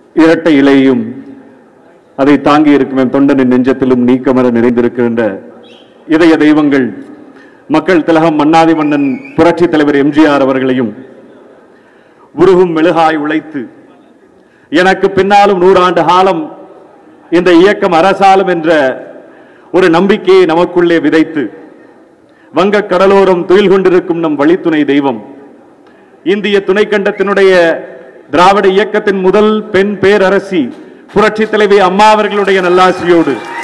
இரட்டை இலையும் அதை தாங்கி இருக்கும் என் தொண்டனின் நெஞ்சத்திலும் நீக்கமர நிறைந்திருக்கின்ற இதய தெய்வங்கள் மக்கள் திலகம் மன்னாதி மன்னன் புரட்சி தலைவர் எம்ஜிஆர் அவர்களையும் உருகும் மெழுகாய் உழைத்து எனக்கு பின்னாலும் நூறாண்டு காலம் இந்த இயக்கம் அரசாலும் என்ற ஒரு நம்பிக்கையை நமக்குள்ளே விதைத்து வங்கக் கடலோரம் துயில் கொண்டிருக்கும் நம் வழித்துணை தெய்வம் இந்திய துணைக்கண்டத்தினுடைய திராவிட இயக்கத்தின் முதல் பெண் பேரரசி புரட்சி தலைவி அம்மா அவர்களுடைய நல்லாசியோடு